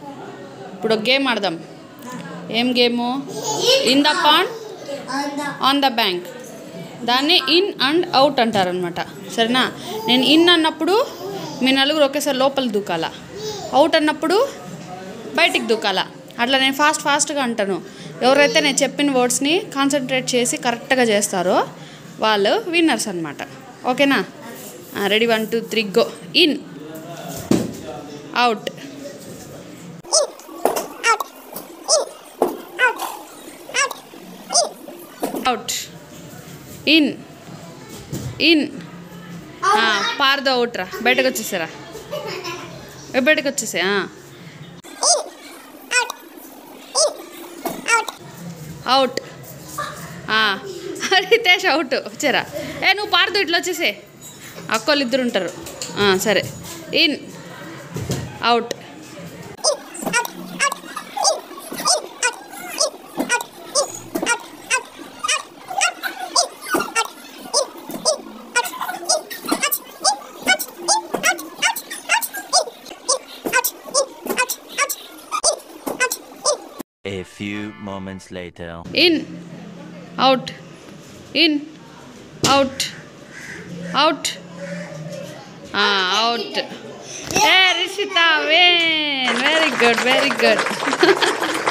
ఇప్పుడు ఒక గేమ్ ఆడదాం ఏం game in the pond on the bank దాన్ని ఇన్ అండ్ అవుట్ అంటారనమాట సరేనా నేను ఇన్ అన్నప్పుడు మీ నలుగురు ఒకేసారి లోపల దూకాల అవుట్ అన్నప్పుడు బయటికి దూకాల అట్లా నేను ఫాస్ట్ ఫాస్ట్గా అంటాను ఎవరైతే నేను చెప్పిన వర్డ్స్ని కాన్సన్ట్రేట్ చేసి కరెక్ట్గా చేస్తారో వాళ్ళు విన్నర్స్ అనమాట ఓకేనా ready one two three go in out out in in పారదో అవుట్ రా బయటకు వచ్చేసారా ఏ, బయటకు వచ్చేసే అవుట్ రితేష్ అవుట్ వచ్చారా ఏ నువ్వు పారదు ఇట్లా వచ్చేసే అక్కోళ్ళు ఇద్దరు ఉంటారు ఆ, సరే in out A few moments later. In out in out out out ఏ రిషిత వేన్ వెరీ గుడ్ వెరీ గుడ్